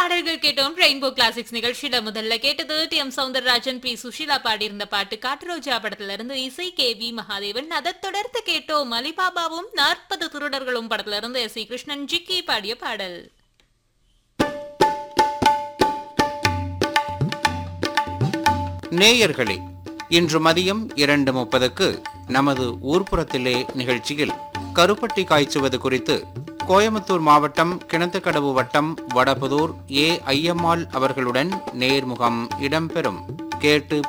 பாடல்கள் கேட்டோம் rainbow classics நிகழ்ச்சியில முதல்ல கேட்டது T M Soundararajan P Susheela பாடியிருந்த பாட்டு காட்டுரோஜா படத்துல இருந்து இசை கே வி மகாதேவன் அதை தொடர்ந்து கேட்டோம் அலிபாபாவும் நாற்பது திருடர்களும் படத்துல இருந்து எஸ் சி கிருஷ்ணன் ஜிக்கி பாடிய பாடல் நேயர்களே இன்று மதியம் இரண்டு முப்பதுக்கு நமது ஊர்ப்புறத்திலே நிகழ்ச்சியில் கருப்பட்டி காய்ச்சுவது குறித்து கோயம்புத்தூர் மாவட்டம் கிணத்துக்கடவு வட்டம் வடபுதூர் ஏ ஐயம்மாள் அவர்களுடன் நேர்முகம் இடம்பெறும் கேட்டு